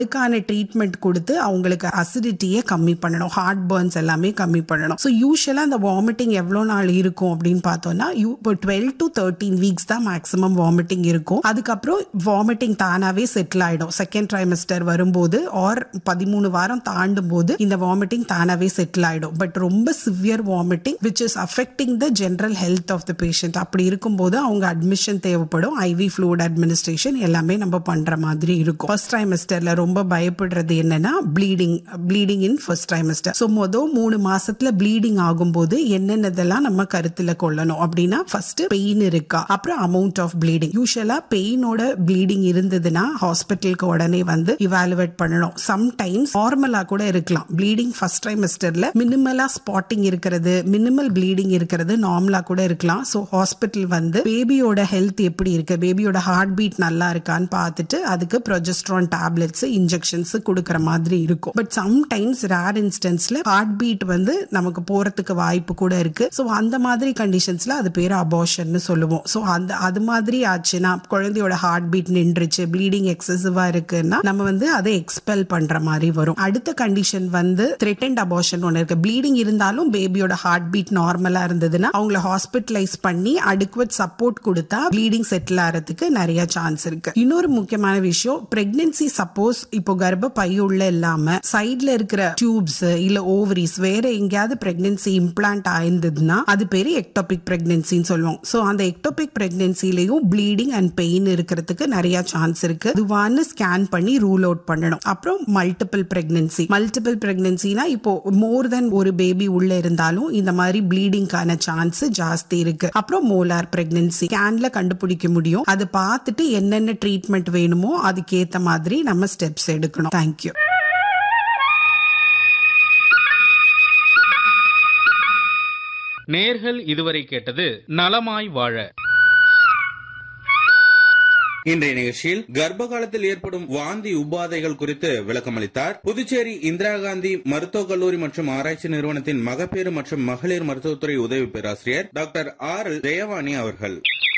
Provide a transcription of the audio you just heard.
அதுக்கான ட்ரீட்மெண்ட் கொடுத்து அவங்களுக்கு அசிடிட்டியை கம்மி பண்ணணும் ஹார்ட் பர்ன்ஸ் எல்லாமே கம்மி பண்ணணும் ஸோ யூஸ்வலாக அந்த வாமிட்டிங் எவ்வளோ நாள் இருக்கும் அப்படின்னு பார்த்தோம்னா இப்போ டுவெல் டு தேர்ட்டீன் வீக்ஸ் தான் மேக்ஸிமம் வாமிட்டிங் இருக்கும் அதுக்கப்புறம் வாமிட்டிங் தானாகவே செட்டில் ஆகிடும் செகண்ட் ட்ரைமஸ்டர் வரும்போது ஆர் பதிமூணு வாரம் தாண்டும் போது இந்த வாமிட்டிங் தானாகவே செட்டில் ஆகிடும் பட் ரொம்ப severe vomiting which is affecting the general health of the patient அப்படி இருக்கும்போது அவங்க அட்மிஷன் தேவைப்படும் ஐவி ஃப்ளூட் அட்மினிஸ்ட்ரேஷன் எல்லாமே நம்ம பண்ற மாதிரி இருக்கும் ஃபர்ஸ்ட் ட்ரைமஸ்டர்ல ரொம்ப பயப்படுறது என்னன்னா bleeding bleeding in first trimester so மொதல் மூணு மாசத்துல ப்ளீடிங் ஆகும்போது என்னென்னதெல்லாம் நம்ம கருத்துல கொள்ளணும் அப்படின்னா ஃபர்ஸ்ட் பெயின் இருக்கா அப்புறம் அமௌண்ட் ஆஃப் ப்ளீடிங் யூஸ்வலா பெயினோட ப்ளீடிங் இருந்ததுன்னா ஹாஸ்பிட்டலுக்கு உடனே வந்து இவாலுவேட் பண்ணணும் சம்டைம்ஸ் நார்மலா கூட இருக்கலாம் ப்ளீடிங் ஃபர்ஸ்ட் ட்ரைமஸ்டர்ல மினிமலா ஸ்பாட்டிங் இருக்கிறது மினிமல் ப்ளீடிங் இருக்கிறது நார்மலா கூட இருக்கலாம் ஸோ ஹாஸ்பிட்டல் வந்து பேபியோட ஹெல்த் எப்படி இருக்கு பேபியோட ஹார்ட் பீட் நல்லா இருக்கான்னு பார்த்துட்டு அதுக்கு ப்ரொஜெஸ்ட்ரான் டேப்லெட்ஸ் இன்ஜெக்ஷன்ஸ் கொடுக்குற மாதிரி இருக்கும் பட் சம்டைம்ஸ் ரேர் இன்ஸ்டன்ஸ்ல ஹார்ட் பீட் வந்து நமக்கு போறதுக்கு வாய்ப்பு கூட இருக்கு ஸோ அந்த மாதிரி கண்டிஷன்ஸ்ல அது பேர் அபார்ஷன் சொல்லுவோம் ஸோ அந்த அது மாதிரி ஆச்சுன்னா குழந்தையோட ஹார்ட் பீட் நின்றுச்சு ப்ளீடிங் எக்ஸசிவா இருக்குன்னா நம்ம வந்து அதை எக்ஸ்பெல் பண்ற மாதிரி வரும் அடுத்த கண்டிஷன் வந்து த்ரெட்டன்ட் அபார்ஷன் ஒன்று இருக்கு ப்ளீடிங் இருந்தாலும் பேபியோட ஹார்ட் பீட் நார்மலா இருந்ததுன்னா அவங்கள ஹாஸ்பிட்டலைஸ் பண்ணி அடிக்குவட் சப்போர்ட் கொடுத்தா ப்ளீடிங் செட்டில் ஆகிறதுக்கு நிறைய சான்ஸ் இருக்கு இன்னொரு முக்கியமான விஷயம் பிரெக்னன்சி சப்போஸ் இப்போ கர்ப்ப பையுள்ள இல்லாம சைட்ல இருக்கிற டியூப்ஸ் இல்ல ஓவரிஸ் வேற எங்கேயாவது பிரெக்னன்சி இம்ப்ளான்ட் ஆயிருந்ததுன்னா அது பேரு எக்டோபிக் பிரெக்னன்சின்னு சொல்லுவோம் ஸோ அந்த எக்டோபிக் பிரெக்னன்சிலையும் ப்ளீடிங் அண்ட் பெயின் இருக்கிறதுக்கு நிறைய சான்ஸ் இருக்கு அதுவான்னு ஸ்கேன் பண்ணி ரூல் அவுட் பண்ணணும் அப்புறம் மல்டிபிள் பிரெக்னன்சி மல்டிபிள் பிரெக்னன்சினா இப்போ மோர் தென் ஒரு பேபி உள்ள இருந்தாலும் இந்த மாதிரி ப்ளீடிங்கான சான்ஸ் ஜாஸ்தி இருக்கு அப்புறம் மோலார் பிரெக்னன்சி ஸ்கேன்ல கண்டுபிடிக்க முடியும் அது பார்த்துட்டு என்னென்ன ட்ரீட்மெண்ட் வேணுமோ அதுக்கேத்த மாதிரி நம்ம ஸ்டெப்ஸ் எடுக்கணும் தேங்க்யூ நேர்கள் இதுவரை கேட்டது நலமாய் வாழ இன்றைய நிகழ்ச்சியில் கர்ப்ப காலத்தில் ஏற்படும் வாந்தி உபாதைகள் குறித்து விளக்கமளித்தார் புதுச்சேரி இந்திரா காந்தி மருத்துவக் கல்லூரி மற்றும் ஆராய்ச்சி நிறுவனத்தின் மகப்பேறு மற்றும் மகளிர் மருத்துவத்துறை உதவி பேராசிரியர் டாக்டர் ஆர் ஜெயவாணி அவர்கள்